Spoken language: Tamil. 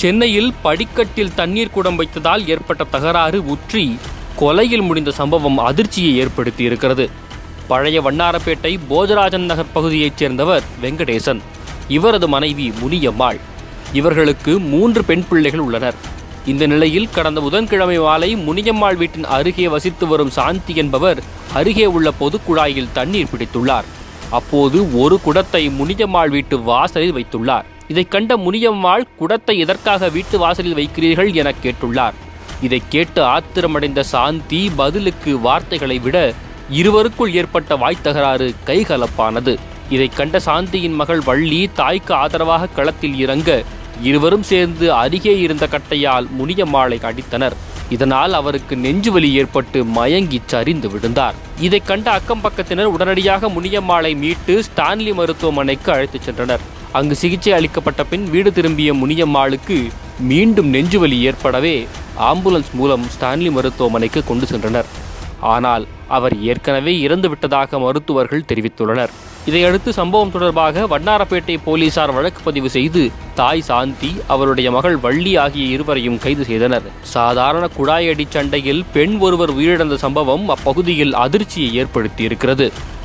சென்னையில் படிக்கட்டில் தண்ணீர் குடம் வைத்ததால் ஏற்பட்ட தகராறு முற்றி கொலையில் முடிந்த சம்பவம் அதிர்ச்சியை ஏற்படுத்தி இருக்கிறது பழைய வண்ணாரப்பேட்டை போஜராஜன் நகர் பகுதியைச் சேர்ந்தவர் வெங்கடேசன் இவரது மனைவி முனியம்மாள் இவர்களுக்கு மூன்று பெண் பிள்ளைகள் உள்ளனர் இந்த நிலையில் கடந்த புதன்கிழமை மாலை முனியம்மாள் வீட்டின் அருகே வசித்து வரும் சாந்தி என்பவர் அருகே உள்ள பொதுக்குழாயில் தண்ணீர் பிடித்துள்ளார் அப்போது ஒரு குடத்தை முனியம்மாள் வீட்டு வாசலில் வைத்துள்ளார் இதைக் கண்ட முனியம்மாள் குடத்தை எதற்காக வீட்டு வாசலில் வைக்கிறீர்கள் என கேட்டுள்ளார் இதை கேட்டு ஆத்திரமடைந்த சாந்தி பதிலுக்கு வார்த்தைகளை விட இருவருக்குள் ஏற்பட்ட வாய்த்தகராறு கைகலப்பானது இதைக் கண்ட சாந்தியின் மகள் வள்ளி தாய்க்கு ஆதரவாக களத்தில் இறங்க இருவரும் சேர்ந்து அருகே இருந்த கட்டையால் முனியம்மாளை அடித்தனர் இதனால் அவருக்கு நெஞ்சுவலி ஏற்பட்டு மயங்கி சரிந்து விழுந்தார் இதைக் கண்ட அக்கம் பக்கத்தினர் உடனடியாக முனியம்மாளை மீட்டு ஸ்டான்லி மருத்துவமனைக்கு அழைத்துச் சென்றனர் அங்கு சிகிச்சை அளிக்கப்பட்ட பின் வீடு திரும்பிய முனியம்மாளுக்கு மீண்டும் நெஞ்சுவலி ஏற்படவே ஆம்புலன்ஸ் மூலம் ஸ்டான்லி மருத்துவமனைக்கு கொண்டு சென்றனர் ஆனால் அவர் ஏற்கனவே இறந்து விட்டதாக மருத்துவர்கள் தெரிவித்துள்ளனர் இதையடுத்து சம்பவம் தொடர்பாக வண்ணாரப்பேட்டை போலீசார் வழக்கு பதிவு செய்து தாய் சாந்தி அவருடைய மகள் வள்ளி ஆகிய இருவரையும் கைது செய்தனர் சாதாரண குழாயடி சண்டையில் பெண் ஒருவர் உயிரிழந்த சம்பவம் அப்பகுதியில் அதிர்ச்சியை ஏற்படுத்தியிருக்கிறது